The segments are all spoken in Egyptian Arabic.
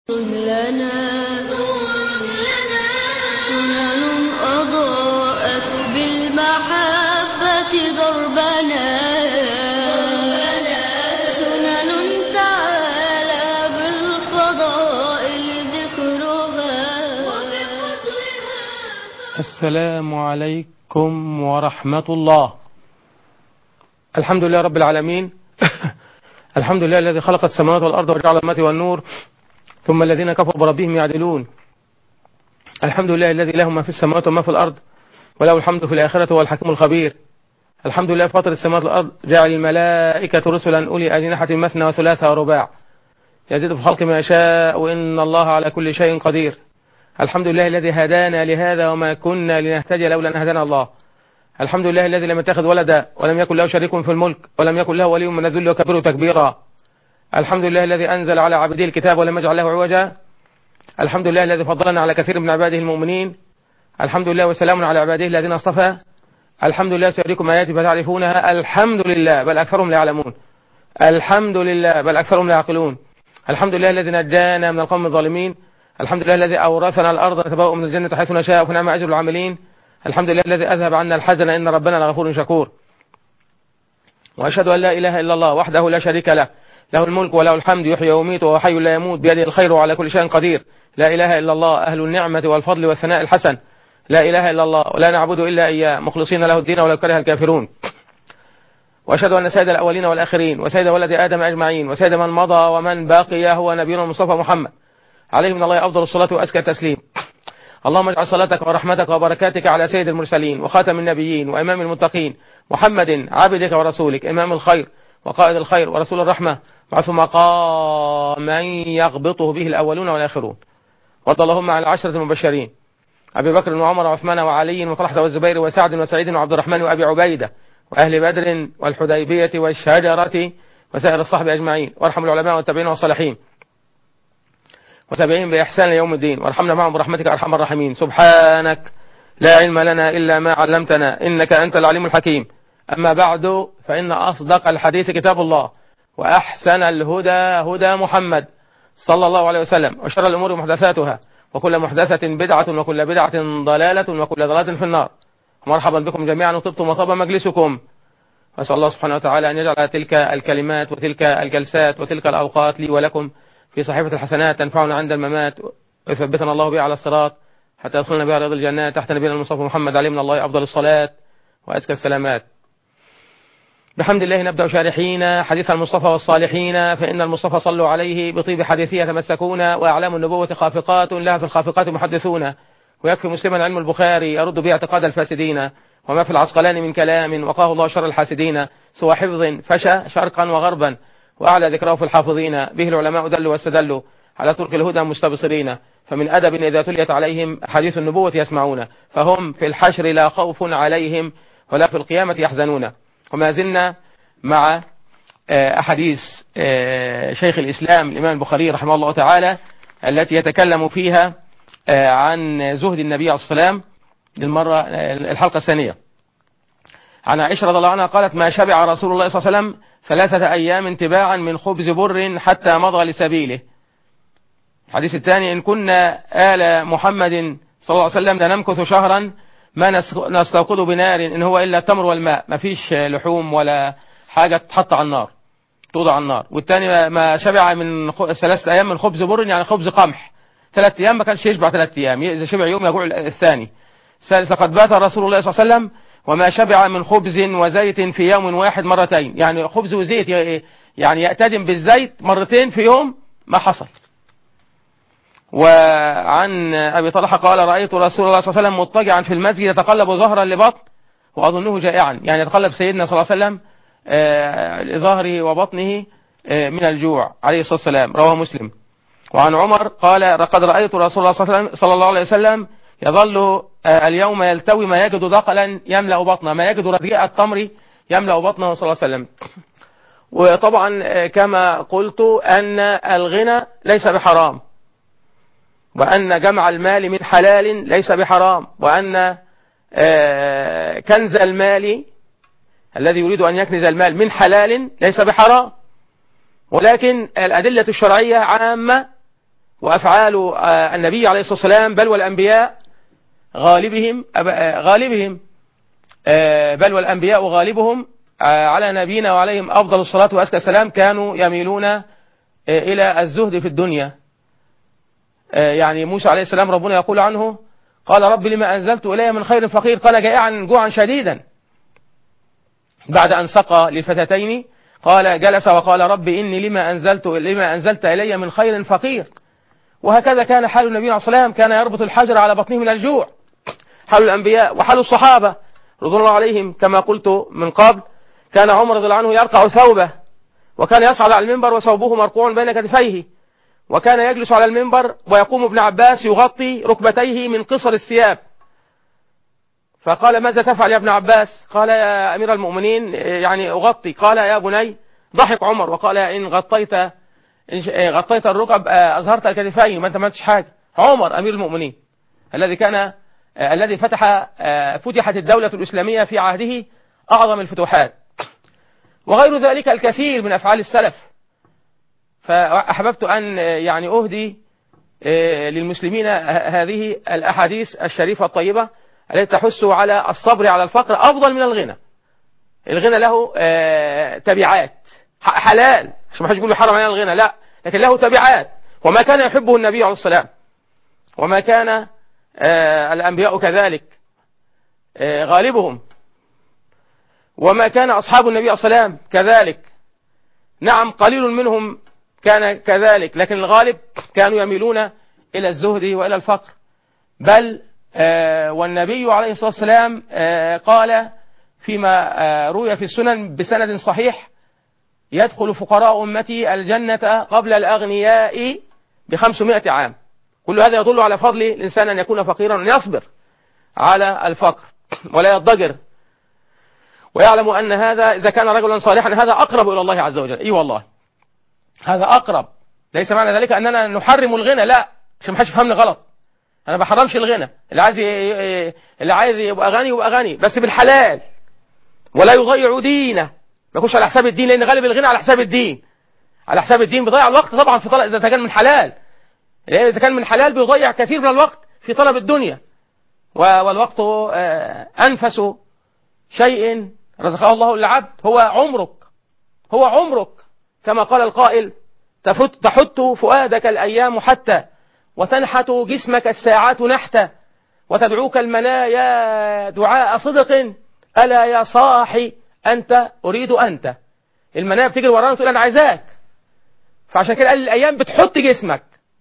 لنا سنن أضاءت بالمحبة دربنا سنن تعالى بالفضائل ذكرها السلام عليكم ورحمة الله الحمد لله رب العالمين الحمد لله الذي خلق السماوات والأرض وجعل الماء والنور ثم الذين كفروا بربهم يعدلون الحمد لله الذي له ما في السماوات وما في الأرض وله الحمد في الآخرة هو الحكيم الخبير الحمد لله فاطر السماوات والأرض جعل الملائكة رسلا أولي أجنحة مثنى وثلاثة ورباع يزيد في الخلق ما يشاء وإن الله على كل شيء قدير الحمد لله الذي هدانا لهذا وما كنا لنهتدي لولا أن هدانا الله الحمد لله الذي لم يتخذ ولدا ولم يكن له شريك في الملك ولم يكن له ولي من الذل وكبره تكبيرا الحمد لله الذي أنزل على عبده الكتاب ولم يجعل له عوجا الحمد لله الذي فضلنا على كثير من عباده المؤمنين الحمد لله وسلام على عباده الذين اصطفى الحمد لله سيريكم آياتي فتعرفونها الحمد لله بل أكثرهم لا يعلمون الحمد لله بل أكثرهم لا يعقلون الحمد لله الذي نجانا من القوم الظالمين الحمد لله الذي أورثنا الأرض نتبوأ من الجنة حيث نشاء فنعم أجر العاملين الحمد لله الذي أذهب عنا الحزن إن ربنا لغفور شكور وأشهد أن لا إله إلا الله وحده لا شريك له له الملك وله الحمد يحيي ويميت وهو حي لا يموت بيده الخير وعلى كل شيء قدير لا إله إلا الله أهل النعمة والفضل والثناء الحسن لا إله إلا الله ولا نعبد إلا إياه مخلصين له الدين ولو كره الكافرون وأشهد أن سيد الأولين والآخرين وسيد ولد آدم أجمعين وسيد من مضى ومن باقي هو نبينا المصطفى محمد عليه من الله أفضل الصلاة وأزكى التسليم اللهم اجعل صلاتك ورحمتك وبركاتك على سيد المرسلين وخاتم النبيين وإمام المتقين محمد عبدك ورسولك إمام الخير وقائد الخير ورسول الرحمة بعث مقاما يغبطه به الأولون والآخرون وارض اللهم عن العشرة المبشرين أبي بكر وعمر وعثمان وعلي وطلحة والزبير وسعد وسعيد وعبد الرحمن وأبي عبيدة وأهل بدر والحديبية والشجرة وسائر الصحب أجمعين وارحم العلماء والتابعين والصالحين وتابعين بإحسان يوم الدين وارحمنا معهم برحمتك أرحم الراحمين سبحانك لا علم لنا إلا ما علمتنا إنك أنت العليم الحكيم أما بعد فإن أصدق الحديث كتاب الله وأحسن الهدى هدى محمد صلى الله عليه وسلم وشر الأمور محدثاتها وكل محدثة بدعة وكل بدعة ضلالة وكل ضلالة في النار مرحبا بكم جميعا وطبتم وطاب مجلسكم وأسأل الله سبحانه وتعالى أن يجعل تلك الكلمات وتلك الجلسات وتلك الأوقات لي ولكم في صحيفة الحسنات تنفعنا عند الممات ويثبتنا الله بها على الصراط حتى يدخلنا بها رياض الجنات تحت نبينا المصطفى محمد عليه من الله أفضل الصلاة وأزكى السلامات بحمد الله نبدأ شارحين حديث المصطفى والصالحين فإن المصطفى صلوا عليه بطيب حديثه يتمسكون وأعلام النبوة خافقات لها في الخافقات محدثون ويكفي مسلما علم البخاري يرد به اعتقاد الفاسدين وما في العسقلان من كلام وقاه الله شر الحاسدين سوى حفظ فشى شرقا وغربا وأعلى ذكره في الحافظين به العلماء دلوا واستدلوا على طرق الهدى مستبصرين فمن أدب إذا تليت عليهم حديث النبوة يسمعون فهم في الحشر لا خوف عليهم ولا في القيامة يحزنون وما زلنا مع أحاديث شيخ الإسلام الإمام البخاري رحمه الله تعالى التي يتكلم فيها عن زهد النبي عليه الصلاة والسلام للمرة الحلقة الثانية عن عائشة رضي الله عنها قالت ما شبع رسول الله صلى الله عليه وسلم ثلاثة أيام تباعا من خبز بر حتى مضى لسبيله الحديث الثاني إن كنا آل محمد صلى الله عليه وسلم لنمكث شهرا ما نستوقد بنار إن هو إلا التمر والماء ما فيش لحوم ولا حاجة تحط على النار توضع على النار والثاني ما شبع من ثلاثة أيام من خبز بر يعني خبز قمح ثلاثة أيام ما كانش يشبع ثلاثة أيام إذا شبع يوم يجوع الثاني ثالثة قد بات رسول الله صلى الله عليه وسلم وما شبع من خبز وزيت في يوم واحد مرتين يعني خبز وزيت يعني يأتدم بالزيت مرتين في يوم ما حصل وعن أبي طلحة قال رأيت رسول الله صلى الله عليه وسلم مضطجعا في المسجد يتقلب ظهرا لبطن وأظنه جائعا يعني يتقلب سيدنا صلى الله عليه وسلم لظهره وبطنه من الجوع عليه الصلاة والسلام رواه مسلم وعن عمر قال لقد رأيت رسول الله صلى الله عليه وسلم يظل اليوم يلتوي ما يجد دقلا يملأ بطنه ما يجد رديء التمر يملأ بطنه صلى الله عليه وسلم وطبعا كما قلت أن الغنى ليس بحرام وأن جمع المال من حلال ليس بحرام وأن كنز المال الذي يريد أن يكنز المال من حلال ليس بحرام ولكن الأدلة الشرعية عامة وأفعال آه، النبي عليه الصلاة والسلام بل والأنبياء غالبهم أب- آه، غالبهم آه، بل والأنبياء وغالبهم آه، على نبينا وعليهم أفضل الصلاة وأزكى السلام كانوا يميلون آه، إلى الزهد في الدنيا آه، يعني موسى عليه السلام ربنا يقول عنه قال رب لما أنزلت إلي من خير فقير قال جائعا جوعا شديدا بعد أن سقى للفتاتين قال جلس وقال رب إني لما أنزلت لما أنزلت إلي من خير فقير وهكذا كان حال النبي عليه الصلاة والسلام كان يربط الحجر على بطنه من الجوع حال الأنبياء وحال الصحابة رضوان الله عليهم كما قلت من قبل كان عمر رضي الله عنه يرقع ثوبه وكان يصعد على المنبر وثوبه مرقوع بين كتفيه وكان يجلس على المنبر ويقوم ابن عباس يغطي ركبتيه من قصر الثياب فقال ماذا تفعل يا ابن عباس قال يا أمير المؤمنين يعني أغطي قال يا بني ضحك عمر وقال إن غطيت إن ش- غطيت الركب آه، أظهرت الكتفين ما أنت ما عملتش حاجة عمر أمير المؤمنين الذي كان آه، الذي فتح آه، فتحت الدولة الإسلامية في عهده أعظم الفتوحات وغير ذلك الكثير من أفعال السلف فأحببت أن آه، يعني أهدي آه، للمسلمين ه- هذه الأحاديث الشريفة الطيبة التي تحث على الصبر على الفقر أفضل من الغنى الغنى له آه، تبعات ح- حلال عشان ما حدش يقول لي حرام علينا الغنى لا لكن له تبعات وما كان يحبه النبي عليه السلام وما كان آه، الأنبياء كذلك آه، غالبهم وما كان أصحاب النبي عليه السلام كذلك نعم قليل منهم كان كذلك لكن الغالب كانوا يميلون إلى الزهد وإلى الفقر بل آه، والنبي عليه الصلاة والسلام آه، قال فيما آه، روي في السنن بسند صحيح يدخل فقراء أمتي الجنة قبل الأغنياء بخمسمائة عام كل هذا يدل على فضل الإنسان أن يكون فقيرا وأن يصبر على الفقر ولا يضجر ويعلم أن هذا إذا كان رجلا صالحا هذا أقرب إلى الله عز وجل إي والله هذا أقرب ليس معنى ذلك أننا نحرم الغنى لا عشان ما حدش يفهمني غلط أنا ما بحرمش الغنى اللي عايز ي- اللي عايز يبقى غني يبقى غني بس بالحلال ولا يضيع دينه ما يكونش على حساب الدين لأن غالب الغنى على حساب الدين على حساب الدين بيضيع الوقت طبعا في طلب إذا كان من حلال لأن إذا كان من حلال بيضيع كثير من الوقت في طلب الدنيا و- والوقت آه، أنفس شيء رزقه الله العبد هو عمرك هو عمرك كما قال القائل تفت تحت فؤادك الأيام حتى وتنحت جسمك الساعات نحتا وتدعوك المنايا دعاء صدق ألا يا صاحي أنت أريد أنت المنايا بتجري ورانا وتقول أنا عايزاك فعشان كده قال الأيام بتحط جسمك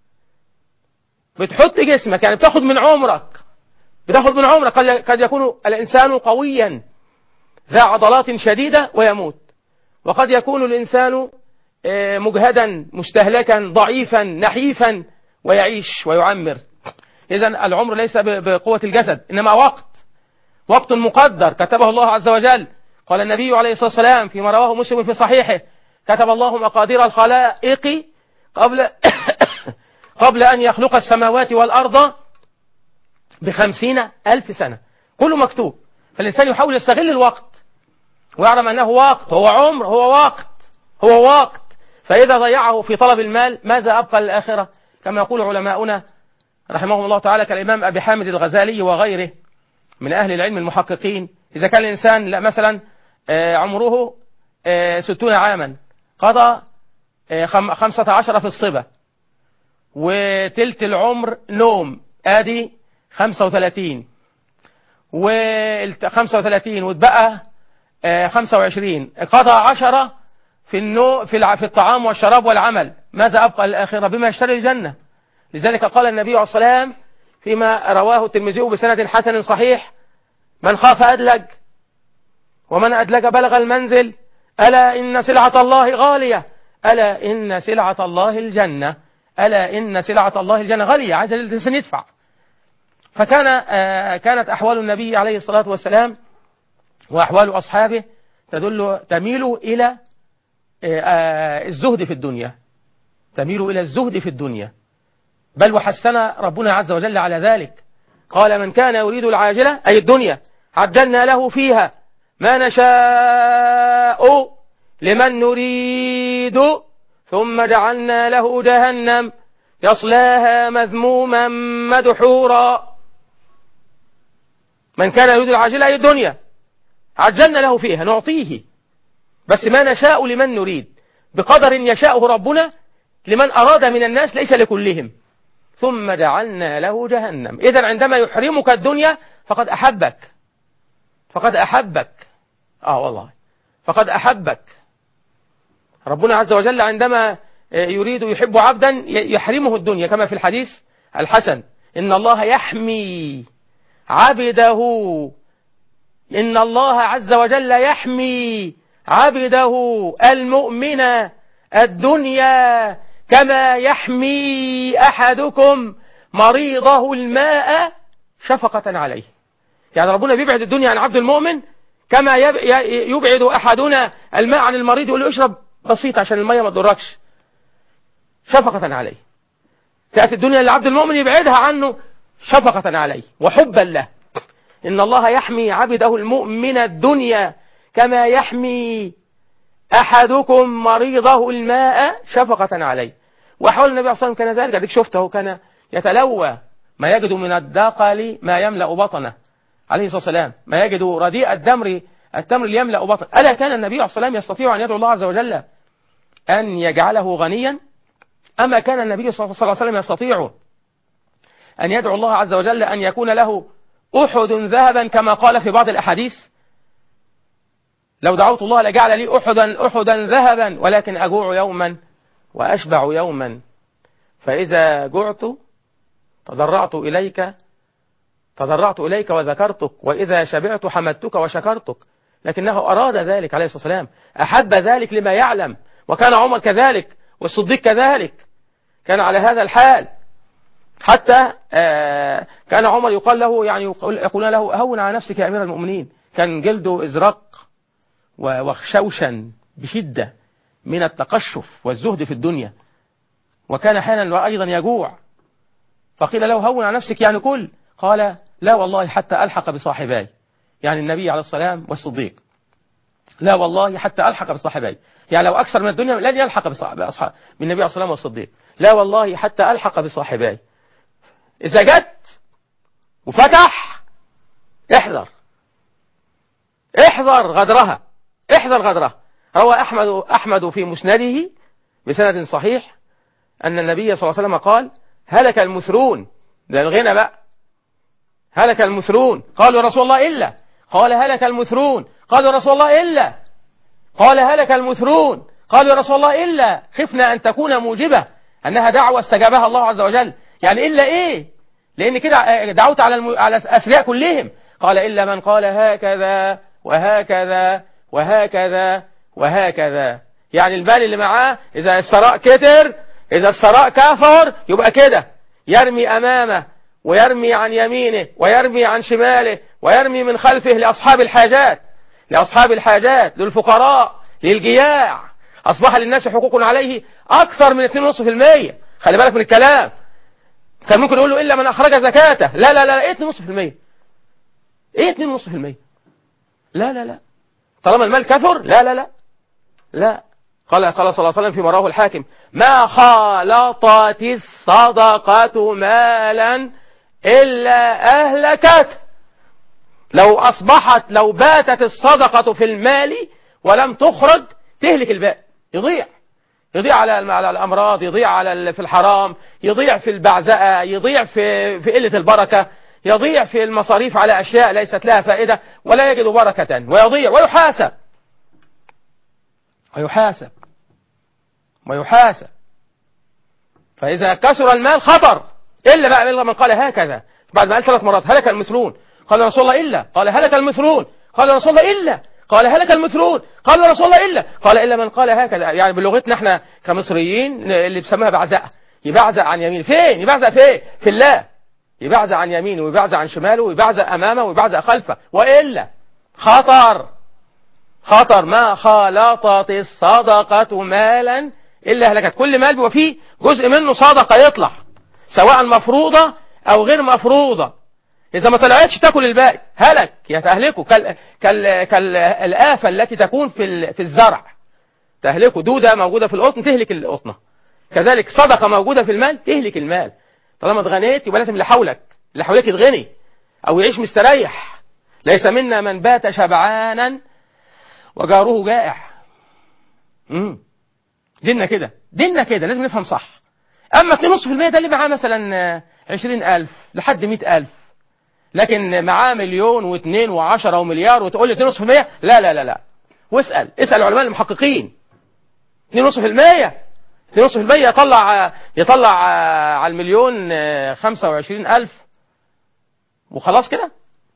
بتحط جسمك يعني بتاخد من عمرك بتاخد من عمرك قد قد يكون الإنسان قويا ذا عضلات شديدة ويموت وقد يكون الإنسان آه، مجهدا مستهلكا ضعيفا نحيفا ويعيش ويعمر إذا العمر ليس ب- بقوة الجسد إنما وقت وقت مقدر كتبه الله عز وجل قال النبي عليه الصلاة والسلام فيما رواه مسلم في صحيحه كتب الله مقادير الخلائق قبل قبل أن يخلق السماوات والأرض بخمسين ألف سنة كله مكتوب فالإنسان يحاول يستغل الوقت ويعلم أنه وقت هو عمر هو وقت هو وقت فإذا ضيعه في طلب المال ماذا أبقى للآخرة كما يقول علماؤنا رحمهم الله تعالى كالإمام أبي حامد الغزالي وغيره من أهل العلم المحققين إذا كان الإنسان لا مثلا آه، عمره آه، ستون عاما قضى آه، خم- خمسة عشر في الصبا وتلت العمر نوم آدي خمسة وثلاثين وخمسة وثلاثين واتبقى آه، خمسة وعشرين قضى عشرة في النو في الع- في الطعام والشراب والعمل ماذا أبقى للآخرة بما يشتري الجنة لذلك قال النبي عليه الصلاة والسلام فيما رواه الترمذي بسند حسن صحيح من خاف أدلج ومن أدلج بلغ المنزل ألا إن سلعة الله غالية ألا إن سلعة الله الجنة ألا إن سلعة الله الجنة غالية عايز الإنسان يدفع فكان آه، كانت أحوال النبي عليه الصلاة والسلام وأحوال أصحابه تدل تميل إلى آه، آه، الزهد في الدنيا تميل إلى الزهد في الدنيا بل وحسنا ربنا عز وجل على ذلك قال من كان يريد العاجلة أي الدنيا عدلنا له فيها ما نشاء لمن نريد ثم جعلنا له جهنم يصلاها مذموما مدحورا من كان يريد العاجلة أي الدنيا عجلنا له فيها نعطيه بس ما نشاء لمن نريد بقدر يشاءه ربنا لمن أراد من الناس ليس لكلهم ثم جعلنا له جهنم إذا عندما يحرمك الدنيا فقد أحبك فقد أحبك آه والله فقد أحبك ربنا عز وجل عندما يريد يحب عبدا يحرمه الدنيا كما في الحديث الحسن إن الله يحمي عبده إن الله عز وجل يحمي عبده المؤمن الدنيا كما يحمي أحدكم مريضه الماء شفقة عليه يعني ربنا بيبعد الدنيا عن عبد المؤمن كما يبعد أحدنا الماء عن المريض يقول له اشرب بسيط عشان المية ما تضركش شفقة عليه تأتي الدنيا للعبد المؤمن يبعدها عنه شفقة عليه وحبا له إن الله يحمي عبده المؤمن الدنيا كما يحمي أحدكم مريضه الماء شفقة عليه وحول النبي صلى الله عليه وسلم كان ذلك أديك شفته كان يتلوى ما يجد من الدقل ما يملأ بطنه عليه الصلاة والسلام ما يجد رديء الدمر التمر اللي يملأ بطنه ألا كان النبي عليه الصلاة والسلام يستطيع أن يدعو الله عز وجل أن يجعله غنيا أما كان النبي صلى الله عليه وسلم يستطيع أن يدعو الله عز وجل أن يكون له أحد ذهبا كما قال في بعض الأحاديث لو دعوت الله لجعل لي أحدا أحدا ذهبا ولكن أجوع يوما وأشبع يوما فإذا جعت تضرعت إليك تضرعت إليك وذكرتك وإذا شبعت حمدتك وشكرتك لكنه أراد ذلك عليه الصلاة والسلام أحب ذلك لما يعلم وكان عمر كذلك والصديق كذلك كان على هذا الحال حتى كان عمر يقال له يعني يقول له هون على نفسك يا أمير المؤمنين كان جلده إزرق وخشوشا بشدة من التقشف والزهد في الدنيا وكان احيانا أيضا يجوع فقيل له هون على نفسك يعني كل قال لا والله حتى ألحق بصاحباي يعني النبي عليه السلام والصديق لا والله حتى ألحق بصاحباي يعني لو أكثر من الدنيا لن يلحق بأصحاب من النبي عليه السلام والصديق لا والله حتى ألحق بصاحباي إذا جت وفتح احذر احذر غدرها احذر غدرها روى أحمد أحمد في مسنده بسند صحيح أن النبي صلى الله عليه وسلم قال هلك المثرون ده الغنى بقى هلك المثرون قالوا يا رسول الله إلا قال هلك المثرون قالوا يا رسول الله إلا قال هلك المثرون قالوا يا رسول الله إلا خفنا أن تكون موجبة أنها دعوة استجابها الله عز وجل يعني إلا إيه لأن كده دعوت على الم... على الأسرياء كلهم قال إلا من قال هكذا وهكذا وهكذا وهكذا يعني المال اللي معاه إذا الثراء كتر إذا الثراء كفر يبقى كده يرمي أمامه ويرمي عن يمينه ويرمي عن شماله ويرمي من خلفه لأصحاب الحاجات لأصحاب الحاجات للفقراء للجياع أصبح للناس حقوق عليه أكثر من 2.5% خلي بالك من الكلام كان ممكن يقول له إلا من أخرج زكاته لا لا لا إيه 2.5% إيه 2.5% لا لا لا طالما المال كثر لا لا لا لا قال قال صلى الله عليه وسلم فيما رواه الحاكم ما خالطت الصدقة مالا إلا أهلكت لو أصبحت لو باتت الصدقة في المال ولم تخرج تهلك الباقي يضيع يضيع على على الأمراض يضيع على في الحرام يضيع في البعزقة يضيع في في قلة البركة يضيع في المصاريف على أشياء ليست لها فائدة ولا يجد بركة ويضيع ويحاسب ويحاسب ويحاسب فإذا كسر المال خطر إلا بقى إلا من قال هكذا بعد ما قال ثلاث مرات هلك المثلون قال رسول الله إلا قال هلك المثلون قال رسول الله إلا قال هلك المثلون قال رسول الله إلا قال إلا من قال هكذا يعني بلغتنا احنا كمصريين اللي بسموها بعزقة يبعزق عن يمين فين يبعزق فين في الله يبعزق عن يمينه ويبعزق عن شماله ويبعزق أمامه ويبعزق خلفه وإلا خطر خطر ما خالطت الصدقة مالا إلا هلكت كل مال بيبقى فيه جزء منه صدقة يطلع سواء مفروضة أو غير مفروضة إذا ما طلعتش تاكل الباقي هلك يتهلكه كال... كال... كالآفة التي تكون في ال... في الزرع تهلكه دودة موجودة في القطن تهلك القطنة كذلك صدقة موجودة في المال تهلك المال طالما اتغنيت يبقى لازم اللي حولك اللي حواليك يتغني أو يعيش مستريح ليس منا من بات شبعانا وجاره جائع امم ديننا كده ديننا كده لازم نفهم صح أما 2.5% ده اللي معاه مثلا 20000 لحد 100000 لكن معاه مليون واثنين وعشرة ومليار وتقول لي 2.5% لا لا لا لا واسأل اسأل العلماء المحققين 2.5% 2.5% يطلع يطلع على المليون 25000 وخلاص كده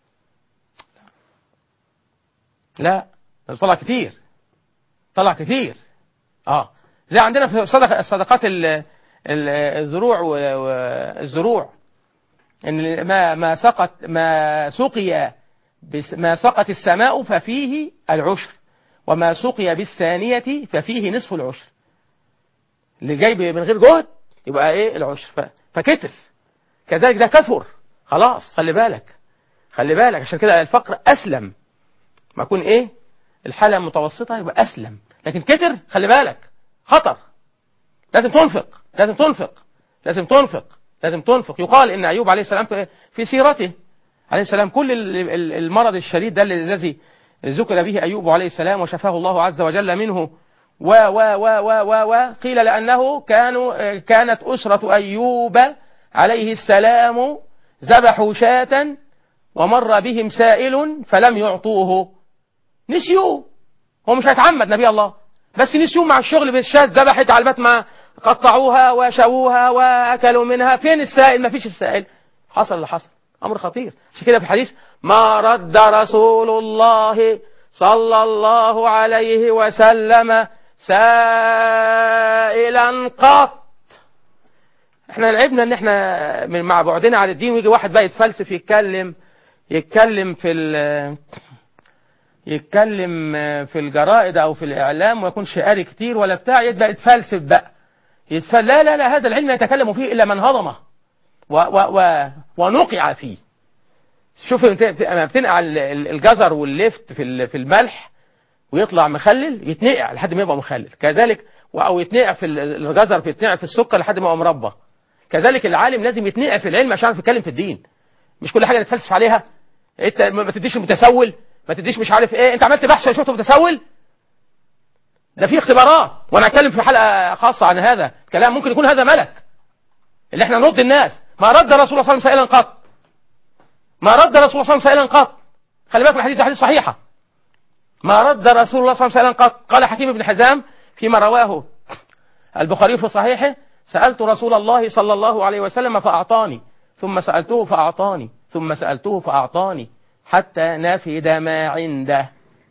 لا طلع كتير طلع كتير اه زي عندنا في صدق صدقات ال- ال- الزروع والزروع ان ما ما سقط ما سقي بس- ما سقت السماء ففيه العشر وما سقي بالثانية ففيه نصف العشر اللي جاي ب- من غير جهد يبقى ايه العشر ف- فكتر كذلك ده كثر خلاص خلي بالك خلي بالك عشان كده الفقر اسلم ما يكون ايه الحالة متوسطة يبقى اسلم لكن كتر خلي بالك خطر لازم تنفق لازم تنفق لازم تنفق لازم تنفق يقال ان ايوب عليه السلام في- في سيرته عليه السلام كل ال- ال- المرض الشديد ده الذي ذكر به ايوب عليه السلام وشفاه الله عز وجل منه و و و و و و قيل لانه كانوا كانت اسره ايوب عليه السلام ذبحوا شاة ومر بهم سائل فلم يعطوه نسيوه هو مش هيتعمد نبي الله بس نسيوه مع الشغل بالشاة ذبحت على البات ما قطعوها وشووها واكلوا منها فين السائل ما فيش السائل حصل اللي حصل امر خطير عشان كده في الحديث ما رد رسول الله صلى الله عليه وسلم سائلا قط احنا لعبنا ان احنا من مع بعدنا عن الدين ويجي واحد بقى يتفلسف يتكلم يتكلم في ال يتكلم في الجرائد او في الاعلام وما يكونش قاري كتير ولا بتاع يبقى يتفلسف بقى يتفل لا لا لا هذا العلم يتكلم فيه الا من هضمه و و و ونقع فيه شوف انت بت- لما بتنقع ال- ال- الجزر واللفت في ال- في الملح ويطلع مخلل يتنقع لحد ما يبقى مخلل كذلك و- او يتنقع في ال- الجزر يتنقع في السكر لحد ما يبقى مربى كذلك العالم لازم يتنقع في العلم عشان يعرف يتكلم في الدين مش كل حاجه نتفلسف عليها انت ما ما تديش متسول ما تديش مش عارف ايه انت عملت بحث وشفته متسول ده في اختبارات وانا اتكلم في حلقه خاصه عن هذا الكلام ممكن يكون هذا ملك اللي احنا نرد الناس ما رد رسول الله صلى الله عليه وسلم سائلا قط ما رد رسول الله صلى الله عليه وسلم سائلا قط خلي بالك من الحديث حديث صحيحه ما رد رسول الله صلى الله عليه وسلم سائلا قط قال حكيم بن حزام فيما رواه البخاري في صحيحه سألت رسول الله صلى الله عليه وسلم فأعطاني ثم سألته فأعطاني ثم سألته فأعطاني حتى نفد ما عنده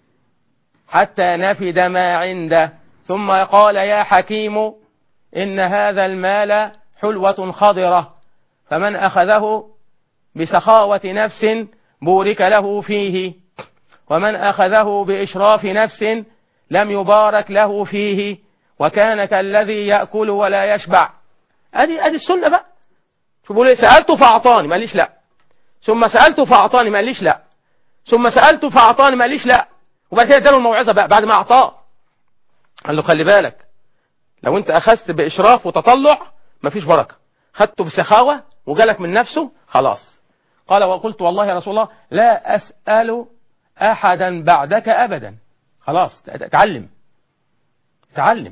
حتى نفد ما عنده ثم قال يا حكيم إن هذا المال حلوة خضرة فمن أخذه بسخاوة نفس بورك له فيه ومن أخذه بإشراف نفس لم يبارك له فيه وكان كالذي يأكل ولا يشبع ادي ادي السنة بقى شوف بيقول ايه سألته فأعطاني ما قاليش لا ثم سألته فأعطاني ما قاليش لا ثم سألته فأعطاني ما قاليش لا وبعد كده اداله الموعظة بقى بعد ما أعطاه قال له خلي بالك لو انت أخذت بإشراف وتطلع مفيش بركة خدته بسخاوة وجالك من نفسه خلاص قال وقلت والله يا رسول الله لا أسأل أحدا بعدك أبدا خلاص اتعلم تعلم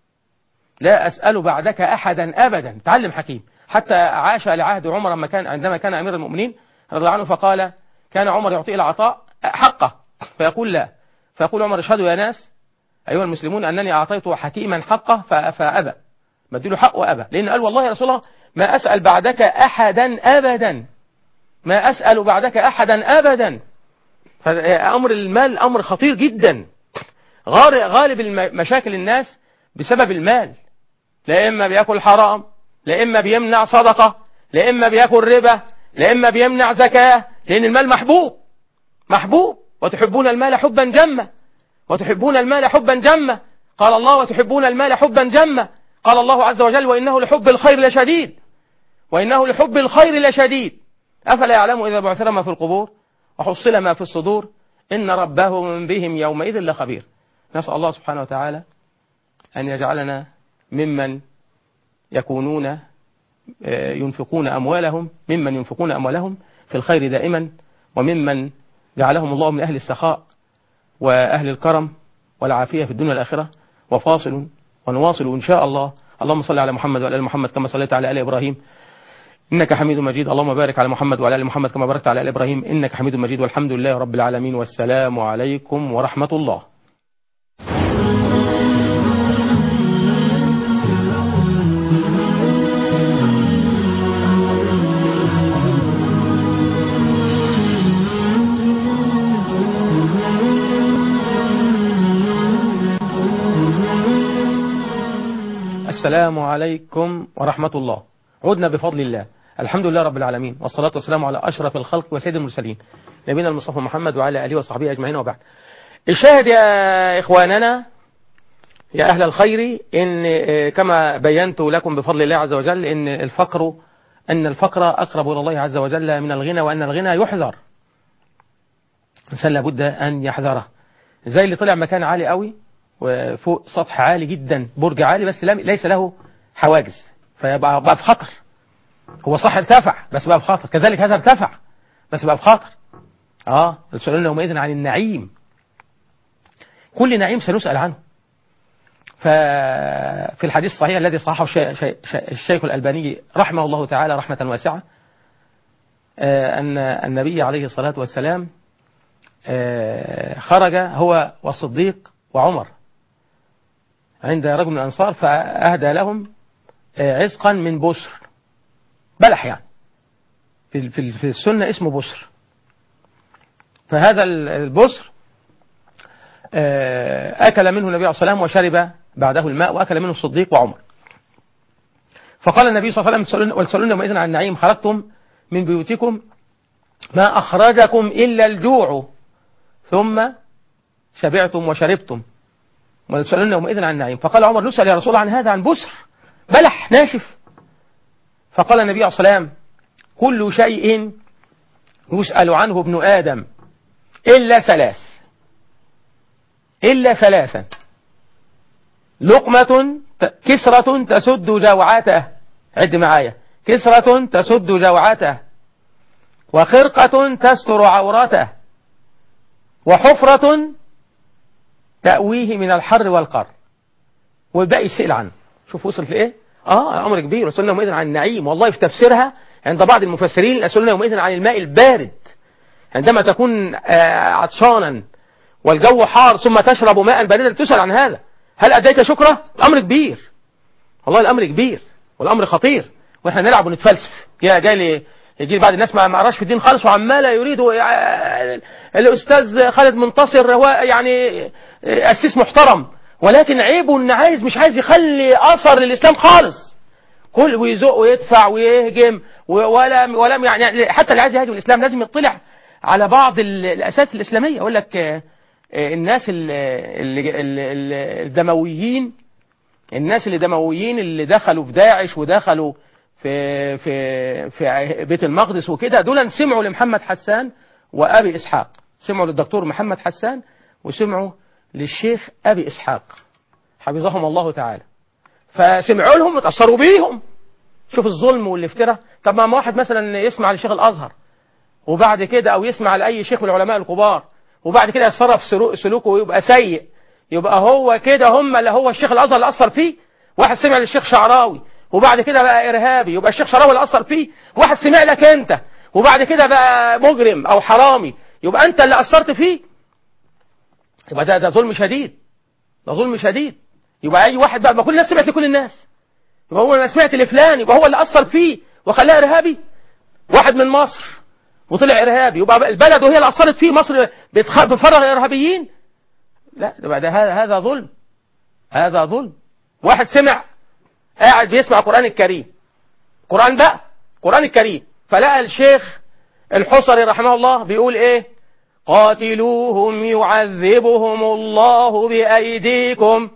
لا أسأل بعدك أحدا أبدا تعلم حكيم حتى عاش لعهد عمر لما كان عندما كان أمير المؤمنين رضي الله عنه فقال كان عمر يعطيه العطاء حقه فيقول لا فيقول عمر اشهدوا يا ناس أيها المسلمون أنني أعطيت حكيما حقه ف- فأبى بديله حق وأبى لأن قال والله يا رسول الله ما أسأل بعدك أحدا أبدا ما أسأل بعدك أحدا أبدا فأمر المال أمر خطير جدا غار- غالب الم- مشاكل الناس بسبب المال لا إما بياكل حرام لا إما بيمنع صدقة لا إما بياكل ربا لا إما بيمنع زكاة لأن المال محبوب محبوب وتحبون المال حبا جما وتحبون المال حبا جما قال الله وتحبون المال حبا جما قال الله عز وجل وإنه لحب الخير لشديد وإنه لحب الخير لشديد أفلا يعلم إذا بعثر ما في القبور وحصل ما في الصدور إن ربهم بهم يومئذ لخبير نسأل الله سبحانه وتعالى أن يجعلنا ممن يكونون آه، ينفقون أموالهم ممن ينفقون أموالهم في الخير دائما وممن جعلهم الله من أهل السخاء وأهل الكرم والعافية في الدنيا والآخرة وفاصل ونواصل إن شاء الله اللهم صل على محمد وعلى آل محمد كما صليت على آل إبراهيم إنك حميد مجيد اللهم بارك على محمد وعلى آل محمد كما باركت على آل إبراهيم إنك حميد مجيد والحمد لله رب العالمين والسلام عليكم ورحمة الله السلام عليكم ورحمة الله عدنا بفضل الله الحمد لله رب العالمين والصلاة والسلام على أشرف الخلق وسيد المرسلين نبينا المصطفى محمد وعلى آله وصحبه أجمعين وبعد الشاهد يا إخواننا يا أهل الخير إن آه، كما بينت لكم بفضل الله عز وجل إن الفقر أن الفقر أقرب إلى الله عز وجل من الغنى وأن الغنى يحذر الإنسان لابد أن يحذره زي اللي طلع مكان عالي قوي وفوق سطح عالي جدا برج عالي بس لم- ليس له حواجز فيبقى بقى في خطر هو صح ارتفع بس بقى في خطر كذلك هذا ارتفع بس بقى في خطر اه يسألون يومئذ عن النعيم كل نعيم سنسأل عنه ففي الحديث الصحيح الذي صححه الشي- شي- شي- الشيخ الألباني رحمه الله تعالى رحمة واسعة آه، أن النبي عليه الصلاة والسلام آه، خرج هو والصديق وعمر عند رجل من الأنصار فأهدى لهم آه، عزقا من بسر بلح يعني في في في السنة اسمه بسر فهذا ال- البسر آه، أكل منه النبي عليه الصلاة والسلام وشرب بعده الماء وأكل منه الصديق وعمر فقال النبي صلى الله عليه وسلم ولتسألون يومئذ عن النعيم خرجتم من بيوتكم ما أخرجكم إلا الجوع ثم شبعتم وشربتم ولتسألون يومئذ عن النعيم فقال عمر نسأل يا رسول الله عن هذا عن بسر بلح ناشف فقال النبي عليه الصلاة والسلام كل شيء يسأل عنه ابن آدم إلا ثلاث إلا ثلاثا لقمة ت- كسرة تسد جوعته عد معايا كسرة تسد جوعته وخرقة تستر عورته وحفرة تأويه من الحر والقر والباقي يسأل عنه شوف وصلت لإيه آه أمر كبير وسألنا يومئذ عن النعيم والله في تفسيرها عند بعض المفسرين سألنا يومئذ عن الماء البارد عندما تكون آه، عطشانا والجو حار ثم تشرب ماء باردا تسأل عن هذا هل أديت شكره الأمر كبير والله الأمر كبير والأمر خطير وإحنا نلعب ونتفلسف يا جاي لي يجي لي بعض الناس ما ما قراش في الدين خالص وعمال يريد آه، الأستاذ خالد منتصر هو يعني آه، أسيس محترم ولكن عيبه إن عايز مش عايز يخلي أثر للإسلام خالص كل ويزق ويدفع ويهجم و- ولم ولم يعني حتى اللي عايز يهاجم الاسلام لازم يطلع على بعض ال- الاساس الاسلاميه يقول لك آه، آه، الناس ال- ال- ال- ال- الدمويين الناس اللي دمويين اللي دخلوا في داعش ودخلوا في في في بيت المقدس وكده دول سمعوا لمحمد حسان وابي اسحاق سمعوا للدكتور محمد حسان وسمعوا للشيخ ابي اسحاق حفظهم الله تعالى فسمعوا لهم وتأثروا بيهم شوف الظلم والافتراء طب ما واحد مثلا يسمع لشيخ الأزهر وبعد كده أو يسمع لأي شيخ من العلماء الكبار وبعد كده يتصرف سلو- سلوكه ويبقى سيء يبقى هو كده هم اللي هو الشيخ الأزهر اللي أثر فيه واحد سمع للشيخ شعراوي وبعد كده بقى إرهابي يبقى الشيخ شعراوي اللي أثر فيه واحد سمع لك أنت وبعد كده بقى مجرم أو حرامي يبقى أنت اللي أثرت فيه يبقى ده ده ظلم شديد ده ظلم شديد يبقى اي واحد بقى ما كل الناس سمعت لكل الناس يبقى هو انا سمعت لفلان يبقى هو اللي اثر فيه وخلاه ارهابي واحد من مصر وطلع ارهابي يبقى بقى البلد وهي اللي اثرت فيه مصر بتخ- بتفرغ ارهابيين لا يبقى ده هذا هذا ظلم هذا ظلم واحد سمع قاعد بيسمع القران الكريم قران بقى القران الكريم فلقى الشيخ الحصري رحمه الله بيقول ايه قاتلوهم يعذبهم الله بأيديكم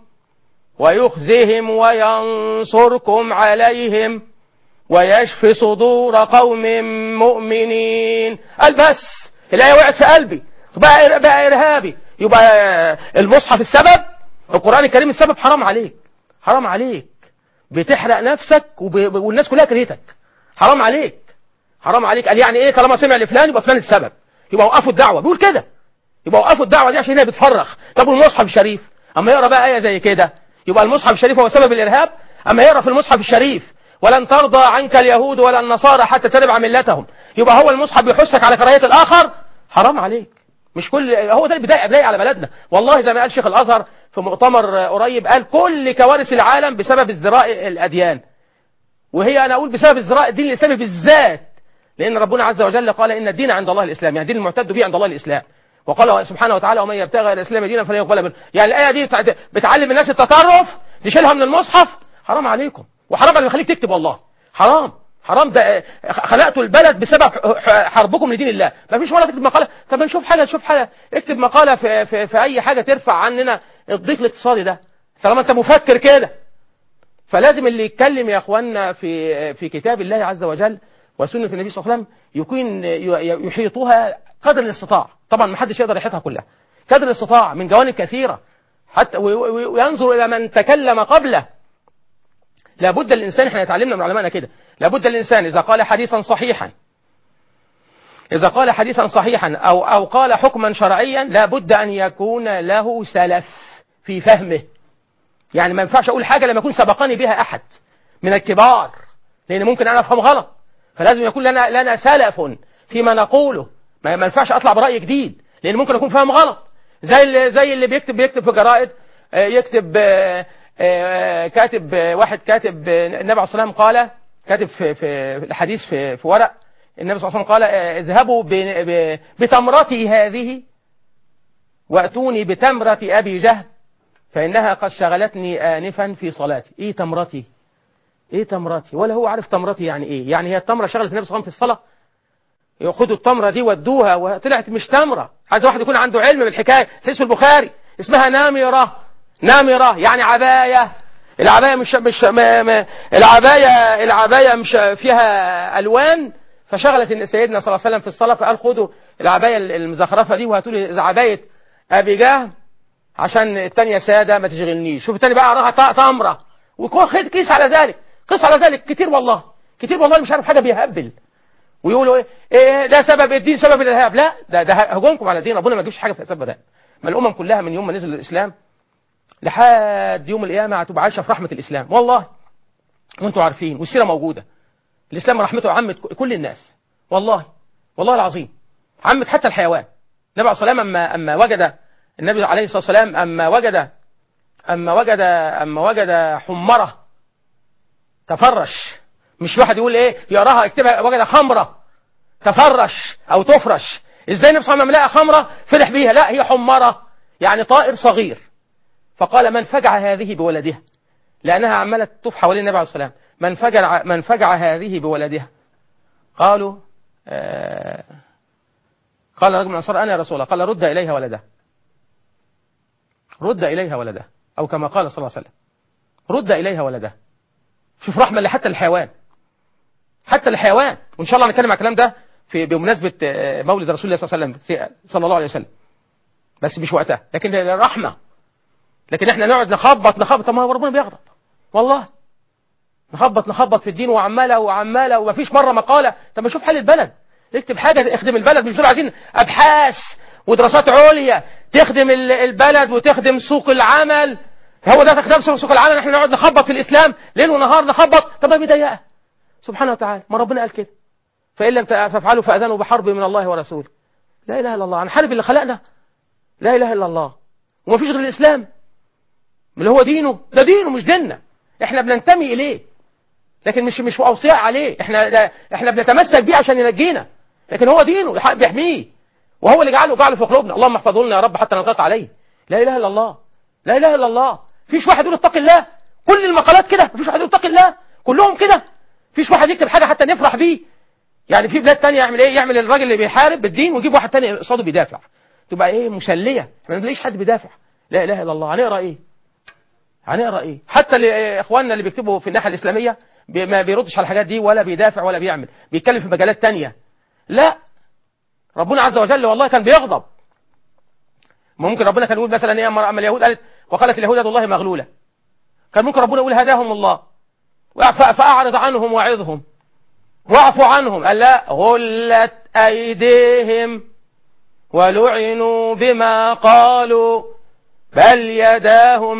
ويخزهم وينصركم عليهم ويشفي صدور قوم مؤمنين قال بس الآية وقعت في قلبي بقى, بقى إرهابي يبقى المصحف السبب القرآن الكريم السبب حرام عليك حرام عليك بتحرق نفسك وب... والناس كلها كرهتك حرام عليك حرام عليك قال يعني ايه طالما سمع لفلان يبقى فلان السبب يبقى وقفوا الدعوه بيقول كده يبقى وقفوا الدعوه دي عشان هي بتفرخ طب والمصحف الشريف اما يقرا بقى ايه زي كده يبقى المصحف الشريف هو سبب الارهاب اما يقرا في المصحف الشريف ولن ترضى عنك اليهود ولا النصارى حتى تتبع ملتهم يبقى هو المصحف بيحثك على كراهيه الاخر حرام عليك مش كل هو ده اللي بيضايق بيضايق على بلدنا والله زي ما قال شيخ الازهر في مؤتمر قريب قال كل كوارث العالم بسبب ازدراء الاديان وهي انا اقول بسبب ازدراء الدين الاسلامي بالذات لان ربنا عز وجل قال ان الدين عند الله الاسلام يعني الدين المعتد به عند الله الاسلام وقال سبحانه وتعالى ومن يبتغي غير الاسلام دينا فلن يقبل منه يعني الايه دي بتاعت- بتعلم الناس التطرف تشيلها من المصحف حرام عليكم وحرام اللي بيخليك تكتب والله حرام حرام ده آه، خلقتوا البلد بسبب ح- حربكم لدين الله ما فيش ولا تكتب مقاله طب نشوف حاجه نشوف حاجه اكتب مقاله في, في, في اي حاجه ترفع عننا الضيق الاقتصادي ده طالما انت مفكر كده فلازم اللي يتكلم يا اخوانا في في كتاب الله عز وجل وسنه النبي صلى الله عليه وسلم يكون ي- يحيطها قدر الاستطاع طبعا ما حدش يقدر يحيطها كلها قدر الاستطاع من جوانب كثيره حتى و- و- وينظر الى من تكلم قبله لابد الانسان احنا اتعلمنا من علمائنا كده لابد الانسان اذا قال حديثا صحيحا إذا قال حديثا صحيحا أو أو قال حكما شرعيا لابد أن يكون له سلف في فهمه يعني ما ينفعش أقول حاجة لما يكون سبقني بها أحد من الكبار لأن ممكن أنا أفهم غلط فلازم يكون لنا لنا سلف فيما نقوله ما ما ينفعش أطلع برأي جديد لأن ممكن أكون فاهم غلط زي اللي زي اللي بيكتب بيكتب في جرائد آه، يكتب آه، آه، كاتب آه، واحد كاتب آه، النبي عليه الصلاة والسلام قال كاتب في في الحديث في في ورق النبي صلى الله عليه وسلم قال آه، اذهبوا ب- ب- بتمرتي هذه واتوني بتمرة ابي جهل فانها قد شغلتني انفا في صلاتي ايه تمرتي ايه تمرتي ولا هو عارف تمرتي يعني ايه يعني هي التمره شغلت النبي صلى الله عليه وسلم في الصلاه ياخدوا التمره دي ودوها وطلعت مش تمره عايز واحد يكون عنده علم بالحكايه تحس البخاري اسمها نامره نامره يعني عبايه العبايه مش مش ما ما العبايه العبايه مش فيها الوان فشغلت ان سيدنا صلى الله عليه وسلم في الصلاه فقال خدوا العبايه المزخرفه دي وهاتوا لي عبايه ابي جهل عشان التانية سادة ما تشغلنيش شوف التاني بقى راها ط- تمرة ويكون خد كيس على ذلك قيس على ذلك كتير والله كتير والله اللي مش عارف حاجة بيهبل ويقولوا ايه, إيه ده سبب الدين سبب الارهاب لا ده ده هجومكم على الدين ربنا ما يجيبش حاجة في سبب الارهاب ما الامم كلها من يوم ما نزل الاسلام لحد يوم القيامة هتبقى عايشة في رحمة الاسلام والله وانتم عارفين والسيرة موجودة الاسلام رحمته عمت كل الناس والله والله العظيم عمت حتى الحيوان النبي عليه الصلاة والسلام اما اما وجد النبي عليه الصلاة والسلام أما وجد أما وجد أما وجد حمرة تفرش مش واحد يقول إيه يراها اكتبها وجد خمرة تفرش أو تفرش إزاي النبي صلى الله عليه وسلم لقى خمرة فرح بيها لا هي حمرة يعني طائر صغير فقال من فجع هذه بولدها لأنها عمالة تطوف حوالين النبي عليه الصلاة والسلام من فجع من فجع هذه بولدها قالوا آه قال رجل من الأنصار أنا يا رسول الله قال رد إليها ولدها رد إليها ولدها أو كما قال صلى الله عليه وسلم رد إليها ولدها شوف رحمة حتى الحيوان حتى الحيوان وإن شاء الله نتكلم على الكلام ده في بمناسبة آه، مولد رسول الله صلى الله عليه وسلم صلى الله عليه وسلم بس مش وقتها لكن رحمة لكن احنا نقعد نخبط نخبط طب ما هو ربنا بيغضب والله نخبط نخبط في الدين وعماله وعماله ومفيش مره مقاله طب ما شوف حال البلد اكتب حاجه اخدم البلد مش دول عايزين ابحاث ودراسات عليا تخدم ال- البلد وتخدم سوق العمل هو ده تخدم سوق العمل احنا نقعد نخبط في الاسلام ليل ونهار نخبط طب ما بيضايقها سبحانه وتعالى ما ربنا قال كده فان لم تفعلوا فاذنوا بحرب من الله ورسوله لا اله الا الله هنحارب اللي خلقنا لا اله الا الله ومفيش غير الاسلام اللي هو دينه ده دينه مش ديننا احنا بننتمي اليه لكن مش مش اوصياء عليه احنا ده احنا بنتمسك بيه عشان ينجينا لكن هو دينه يح- بيحميه وهو اللي جعله جعله في قلوبنا اللهم احفظه لنا يا رب حتى نلقاك عليه لا اله الا الله لا اله الا الله فيش واحد يقول اتق الله كل المقالات كده مفيش واحد يقول اتق الله كلهم كده فيش واحد يكتب حاجه حتى نفرح بيه يعني في بلاد تانية يعمل ايه يعمل الراجل اللي بيحارب بالدين ويجيب واحد تاني قصاده بيدافع تبقى ايه مسليه ما نلاقيش حد بيدافع لا اله الا الله هنقرا ايه هنقرا ايه حتى اللي اخواننا اللي بيكتبوا في الناحيه الاسلاميه بي- ما بيردش على الحاجات دي ولا بيدافع ولا بيعمل بيتكلم في مجالات تانية لا ربنا عز وجل والله كان بيغضب ممكن ربنا كان يقول مثلا ايه اما أما اليهود قالت وقالت اليهود يد الله مغلوله كان ممكن ربنا يقول هداهم الله ف- فأعرض عنهم وعظهم واعف عنهم قال لا غلت أيديهم ولعنوا بما قالوا بل يداه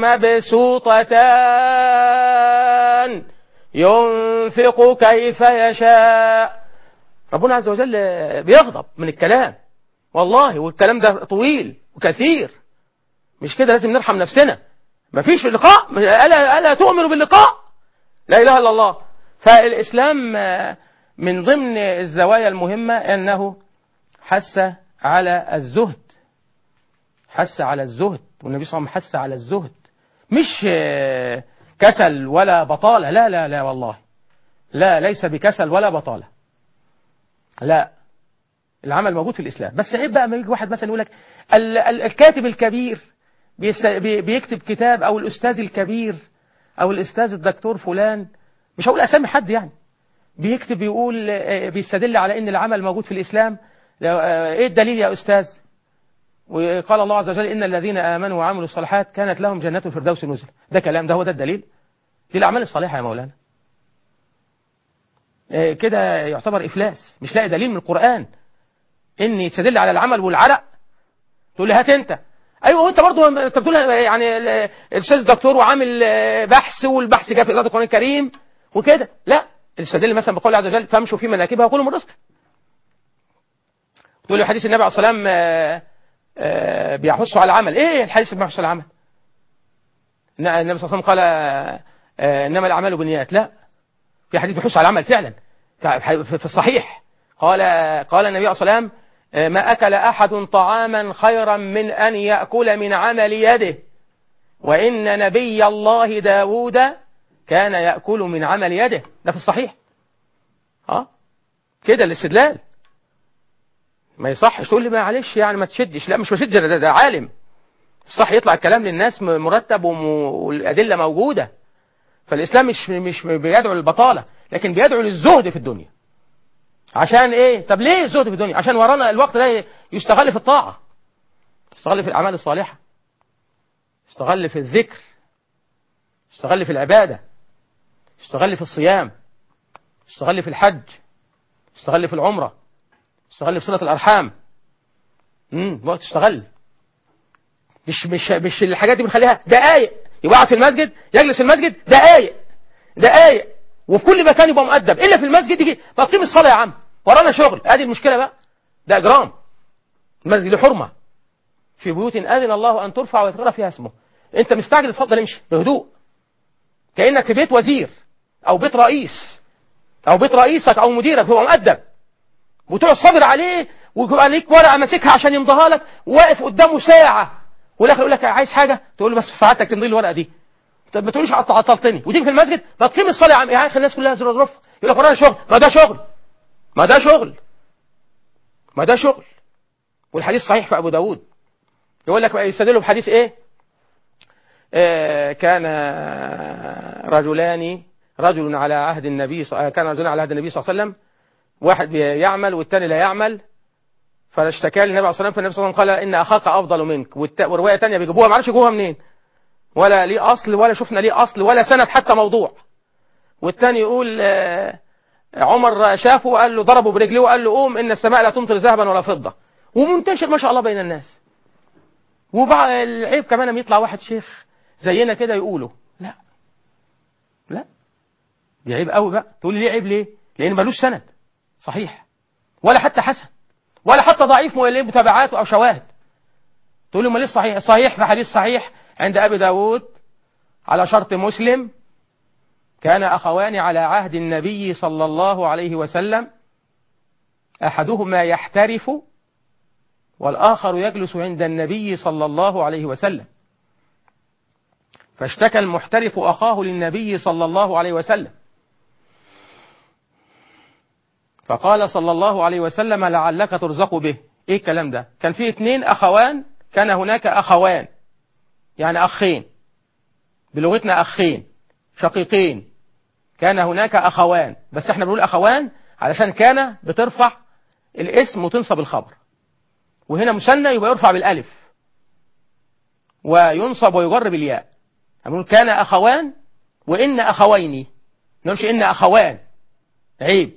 مبسوطتان ينفق كيف يشاء ربنا عز وجل بيغضب من الكلام والله والكلام ده طويل وكثير مش كده لازم نرحم نفسنا مفيش لقاء ألا, ألا تؤمن باللقاء لا إله إلا الله فالإسلام آه، من ضمن الزوايا المهمة أنه حث على الزهد حث على الزهد والنبي صلى الله عليه وسلم حث على الزهد مش آه، كسل ولا بطالة لا لا لا والله لا ليس بكسل ولا بطالة لا العمل موجود في الإسلام بس عيب بقى ما يجي واحد مثلا يقول لك ال- ال- الكاتب الكبير بيس- بي- بيكتب كتاب أو الأستاذ الكبير أو الأستاذ الدكتور فلان مش هقول أسامي حد يعني بيكتب يقول آه، بيستدل على ان العمل موجود في الاسلام لو- آه، ايه الدليل يا استاذ وقال الله عز وجل ان الذين امنوا وعملوا الصالحات كانت لهم جنات الفردوس نزلا ده كلام ده هو ده الدليل دي الاعمال الصالحه يا مولانا آه، كده يعتبر افلاس مش لاقي دليل من القران ان يستدل على العمل والعرق تقول لي هات انت ايوه وانت برضه انت بتقول يعني ال- الاستاذ الدكتور وعامل آه، بحث والبحث جاء في اطار القران الكريم وكده لا الاستدلال مثلا بقول عز وجل فامشوا في مناكبها وكلوا من رزقه تقول لي حديث النبي عليه الصلاه والسلام آه، آه، بيحثوا على العمل ايه الحديث اللي بيحث على العمل إن- النبي صلى الله عليه وسلم قال آه، آه، انما الاعمال بالنيات لا في حديث بيحث على العمل فعلا في في الصحيح قال قال النبي عليه الصلاه والسلام آه، ما اكل احد طعاما خيرا من ان ياكل من عمل يده وان نبي الله داوود كان ياكل من عمل يده ده في الصحيح اه كده الاستدلال ما يصحش تقول لي معلش يعني ما تشدش لا مش بشد ده, ده عالم صح يطلع الكلام للناس م- مرتب وم- والأدلة موجودة فالإسلام مش مش بيدعو للبطالة لكن بيدعو للزهد في الدنيا عشان ايه طب ليه الزهد في الدنيا عشان ورانا الوقت ده يستغل في الطاعة يستغل في الأعمال الصالحة يستغل في الذكر يستغل في العبادة يستغل في الصيام يستغل في الحج يستغل في العمرة يستغل في صلة الأرحام امم وقت تشتغل مش مش مش الحاجات دي بنخليها دقايق يبقى قاعد في المسجد يجلس في المسجد دقايق دقايق وفي كل مكان يبقى مؤدب الا في المسجد يجي طب قيم الصلاه يا عم ورانا شغل ادي المشكله بقى ده اجرام المسجد له حرمه في بيوت اذن الله ان ترفع ويذكر فيها اسمه انت مستعجل اتفضل امشي بهدوء كانك في بيت وزير او بيت رئيس او بيت رئيسك او مديرك هو مؤدب وتقعد صابر عليه ويبقى ليك ورقه ماسكها عشان يمضيها لك واقف قدامه ساعه والاخر يقول لك عايز حاجه تقول له بس في ساعتك تمضي لي الورقه دي طب ما تقوليش عط- عطلتني وتيجي في المسجد ما تقيم الصلاه يا عم يعني خلي الناس كلها زر ظروف يقول لك ورانا شغل ما ده شغل ما ده شغل ما ده شغل والحديث صحيح في ابو داود يقول لك يستدلوا بحديث ايه آه كان رجلان رجل على عهد النبي ص- آه، كان رجلان على عهد النبي صلى الله عليه وسلم واحد يعمل والثاني لا يعمل فاشتكى للنبي عليه الصلاه والسلام فالنبي صلى الله عليه وسلم قال ان اخاك افضل منك والت- وروايه ثانيه بيجيبوها ما اعرفش يجيبوها منين ولا ليه اصل ولا شفنا ليه اصل ولا سند حتى موضوع والثاني يقول آه، عمر شافه وقال له ضربه برجليه وقال له قوم ان السماء لا تمطر ذهبا ولا فضه ومنتشر ما شاء الله بين الناس وبعد العيب كمان لما يطلع واحد شيخ زينا كده يقوله لا لا دي عيب قوي بقى تقول لي ليه عيب ليه لان ملوش سند صحيح ولا حتى حسن ولا حتى ضعيف ولا متابعات او شواهد تقول لي امال ليه صحيح صحيح في حديث صحيح عند ابي داود على شرط مسلم كان اخوان على عهد النبي صلى الله عليه وسلم احدهما يحترف والاخر يجلس عند النبي صلى الله عليه وسلم فاشتكى المحترف اخاه للنبي صلى الله عليه وسلم فقال صلى الله عليه وسلم لعلك ترزق به ايه الكلام ده كان في اتنين اخوان كان هناك اخوان يعني اخين بلغتنا اخين شقيقين كان هناك اخوان بس احنا بنقول اخوان علشان كان بترفع الاسم وتنصب الخبر وهنا مثنى يبقى يرفع بالالف وينصب ويجر بالياء بنقول كان اخوان وان اخوين نقولش إن أخوان عيب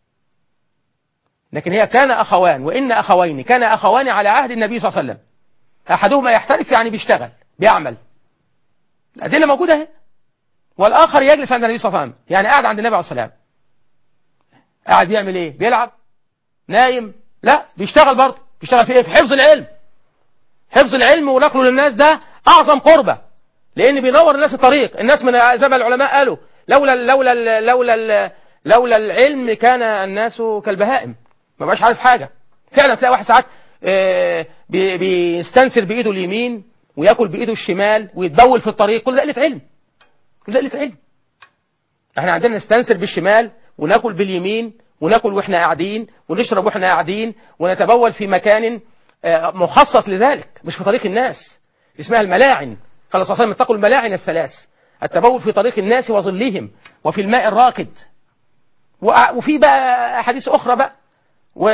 لكن هي كان أخوان وإن أخوين كان أخوان على عهد النبي صلى الله عليه وسلم أحدهما يحترف يعني بيشتغل بيعمل الأدلة موجودة اهي والآخر يجلس عند النبي صلى الله عليه وسلم يعني قاعد عند النبي عليه الصلاة والسلام قاعد بيعمل إيه بيلعب نايم لا بيشتغل برضه بيشتغل في إيه في حفظ العلم حفظ العلم ونقله للناس ده أعظم قربة لأن بينور الناس الطريق الناس من زي ما العلماء قالوا لولا لولا لولا لولا العلم كان الناس كالبهائم ما بقاش عارف حاجة فعلا تلاقي واحد ساعات آه، بي- بيستنسر بإيده اليمين وياكل بإيده الشمال ويتبول في الطريق كل ده قلة علم كل ده قلة علم احنا عندنا نستنسر بالشمال وناكل باليمين وناكل واحنا قاعدين ونشرب واحنا قاعدين ونتبول في مكان آه، مخصص لذلك مش في طريق الناس اسمها الملاعن قال صلى الله عليه وسلم اتقوا الملاعن الثلاث التبول في طريق الناس وظلهم وفي الماء الراكد وع- وفي بقى أحاديث أخرى بقى و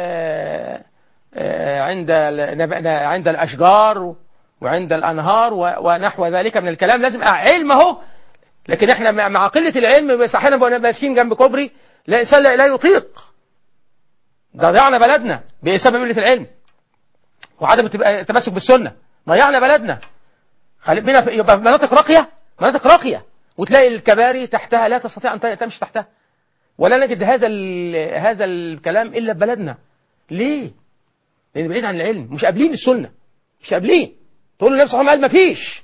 آه، عند ال- عند الأشجار وعند الأنهار و- ونحو ذلك من الكلام لازم علم اهو لكن احنا مع- مع قلة العلم بس احيانا بنبقى ماسكين جنب كوبري لا إنسان لا لا يطيق ده ضيعنا بلدنا بسبب قلة العلم وعدم التب- التمسك بالسنة ضيعنا بلدنا خلي- بينا في- يبقى مناطق راقية مناطق راقية وتلاقي الكباري تحتها لا تستطيع أن تمشي تحتها ولا نجد هذا ال- هذا الكلام إلا في بلدنا ليه؟ لأن بعيد عن العلم مش قابلين السنة مش قابلين تقول له النبي صلى الله عليه وسلم قال مفيش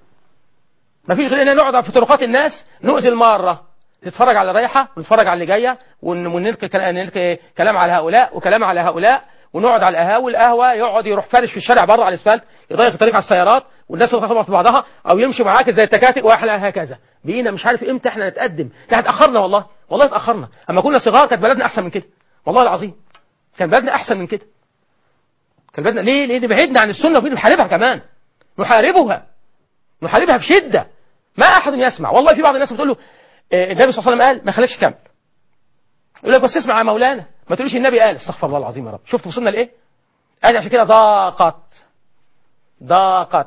مفيش غير ان نقعد في طرقات الناس نؤذي المارة نتفرج على رايحة ونتفرج على اللي جاية ون- ونلقي كلا- نلقي كلام على هؤلاء وكلام على هؤلاء ونقعد على القهاوي القهوة يقعد يروح فارش في الشارع بره على الاسفلت يضيق الطريق على السيارات والناس تخبط في بعضها او يمشي معاك زي التكاتك واحلى هكذا بقينا مش عارف امتى احنا نتقدم احنا اتاخرنا والله والله اتاخرنا اما كنا صغار كانت بلدنا احسن من كده والله العظيم كان بلدنا احسن من كده كان بلدنا ليه ليه بعدنا عن السنه وبين نحاربها كمان نحاربها نحاربها بشده ما احد يسمع والله في بعض الناس بتقول له آه، النبي صلى الله عليه وسلم قال ما خليكش كمل يقول لك بس اسمع يا مولانا ما تقوليش النبي قال استغفر الله العظيم يا رب شفت وصلنا لايه ادي عشان كده ضاقت ضاقت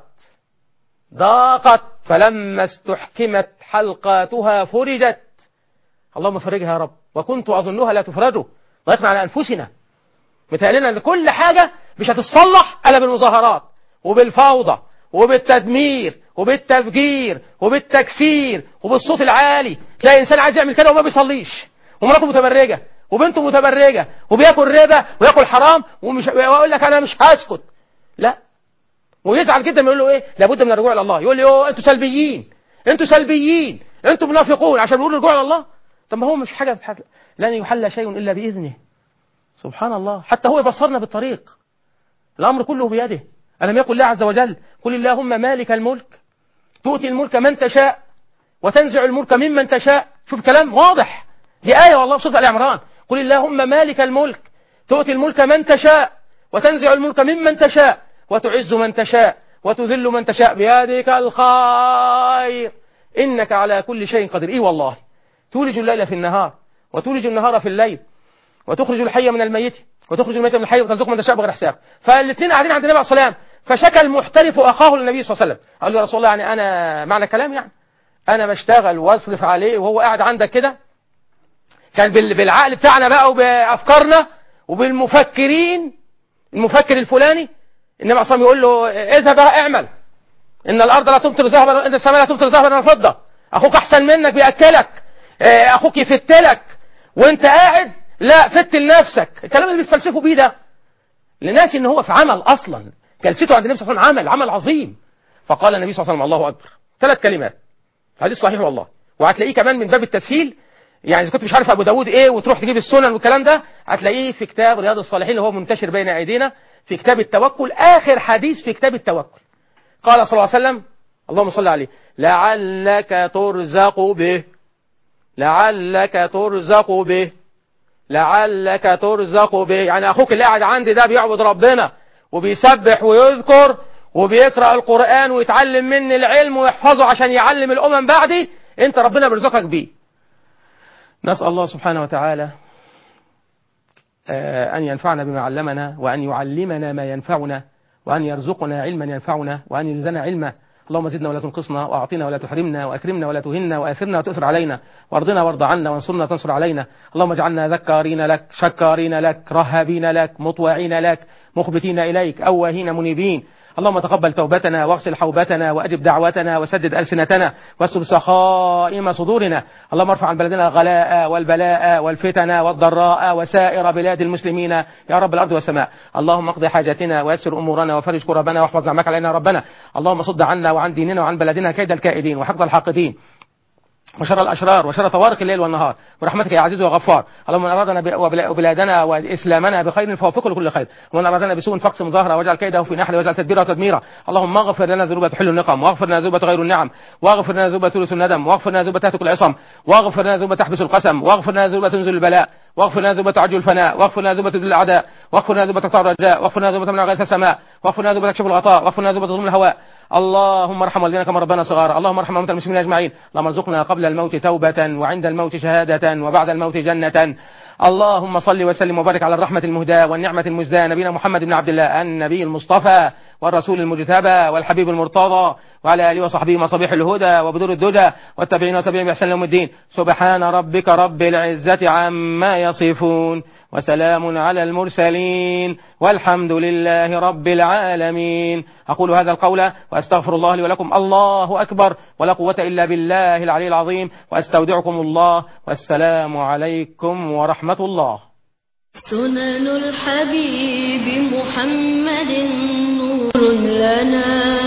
ضاقت فلما استحكمت حلقاتها فرجت اللهم فرجها يا رب وكنت اظنها لا تفرج ضيقنا على انفسنا مثالنا ان كل حاجه مش هتتصلح الا بالمظاهرات وبالفوضى وبالتدمير وبالتفجير وبالتكسير وبالصوت العالي تلاقي انسان عايز يعمل كده وما بيصليش ومراته متبرجه وبنته متبرجه وبياكل ربا وياكل حرام ومش ويقول لك انا مش هسكت لا ويزعل جدا يقول له ايه لابد من الرجوع الى الله يقول لي اوه انتوا سلبيين انتوا سلبيين انتوا منافقون عشان بيقولوا الرجوع الى الله طب ما هو مش حاجه بتحل. لن يحل شيء الا باذنه سبحان الله حتى هو يبصرنا بالطريق الأمر كله بيده ألم يقل الله عز وجل قل اللهم مالك الملك تؤتي الملك من تشاء وتنزع الملك ممن تشاء شوف كلام واضح دي آية والله في سورة آل عمران قل اللهم مالك الملك تؤتي الملك من تشاء وتنزع الملك ممن تشاء وتعز من تشاء وتذل من تشاء بيدك الخير إنك على كل شيء قدير إيه والله تولج الليل في النهار وتولج النهار في الليل وتخرج الحي من الميت وتخرج الميت من الحي وترزق من تشاء بغير حساب فالاثنين قاعدين عند النبي عليه الصلاه والسلام فشكى المحترف اخاه للنبي صلى الله عليه وسلم قال له يا رسول الله يعني انا معنى الكلام يعني انا بشتغل واصرف عليه وهو قاعد عندك كده كان بال- بالعقل بتاعنا بقى وبافكارنا وبالمفكرين المفكر الفلاني النبي عليه الصلاه والسلام يقول له اذهب اعمل ان الارض لا تمطر ذهبا ان السماء لا تمطر ذهبا ولا فضه اخوك احسن منك بياكلك آه، اخوك يفتلك وانت قاعد لا فت لنفسك الكلام اللي بيتفلسفوا بيه ده لناس ان هو في عمل اصلا جلسته عند النبي صلى الله عليه وسلم عمل عمل عظيم فقال النبي صلى الله عليه وسلم الله اكبر ثلاث كلمات حديث صحيح والله وهتلاقيه كمان من باب التسهيل يعني اذا كنت مش عارف ابو داود ايه وتروح تجيب السنن والكلام ده هتلاقيه في كتاب رياض الصالحين اللي هو منتشر بين ايدينا في كتاب التوكل اخر حديث في كتاب التوكل قال صلى الله عليه وسلم اللهم صل عليه لعلك ترزق به لعلك ترزق به لعلك ترزق به يعني اخوك اللي قاعد عندي ده بيعبد ربنا وبيسبح ويذكر وبيقرأ القرآن ويتعلم مني العلم ويحفظه عشان يعلم الأمم بعدي انت ربنا بيرزقك بيه نسأل الله سبحانه وتعالى آه، أن ينفعنا بما علمنا وأن يعلمنا ما ينفعنا وأن يرزقنا علما ينفعنا وأن يزدنا علما اللهم زدنا ولا تنقصنا واعطنا ولا تحرمنا واكرمنا ولا تهنا واثرنا وتؤثر علينا وارضنا وارض عنا وانصرنا تنصر علينا اللهم اجعلنا ذكارين لك شكارين لك رهابين لك مطوعين لك مخبتين اليك اواهين منيبين اللهم تقبل توبتنا واغسل حوبتنا واجب دعوتنا وسدد السنتنا واستر سخائم صدورنا اللهم ارفع عن بلدنا الغلاء والبلاء والفتن والضراء وسائر بلاد المسلمين يا رب الارض والسماء اللهم اقض حاجاتنا ويسر امورنا وفرج كربنا واحفظ نعمك علينا ربنا اللهم صد عنا وعن ديننا وعن بلدنا كيد الكائدين وحقد الحاقدين وشر الأشرار وشر طوارق الليل والنهار برحمتك يا عزيز وغفار اللهم من أرادنا ب- وبلا- وبلادنا وإسلامنا بخير فوفقه لكل خير ومن أرادنا بسوء فاقسم ظهره واجعل كيده في نحره واجعل تدبيره تدميرا اللهم اغفر لنا ذنوب تحل النقم واغفر لنا ذنوب غير النعم واغفر لنا ذنوب ثلث الندم واغفر لنا ذنوب تهتك العصم واغفر لنا ذنوب تحبس القسم واغفر لنا ذنوب تنزل البلاء واغفر لنا ذنوب تعجل الفناء واغفر لنا ذنوب تذل الاعداء واغفر لنا ذنوب تقطع الرجاء واغفر لنا ذنوب تمنع غيث السماء واغفر لنا ذنوب تكشف الغطاء واغفر لنا ذنوب تضم الهواء اللهم ارحم والدينا كما ربنا صغارا اللهم ارحم موتى المسلمين اجمعين اللهم ارزقنا قبل الموت توبة وعند الموت شهادة وبعد الموت جنة اللهم صل وسلم وبارك على الرحمة المهداة والنعمة المزداة نبينا محمد بن عبد الله النبي المصطفى والرسول المجتبى والحبيب المرتضى وعلى آله وصحبه مصابيح الهدى وبدور الدجى والتابعين وتابعين بإحسان يوم الدين سبحان ربك رب العزة عما يصفون وسلام على المرسلين والحمد لله رب العالمين أقول هذا القول وأستغفر الله لي ولكم الله أكبر ولا قوة إلا بالله العلي العظيم وأستودعكم الله والسلام عليكم ورحمة الله سنن الحبيب محمد نور لنا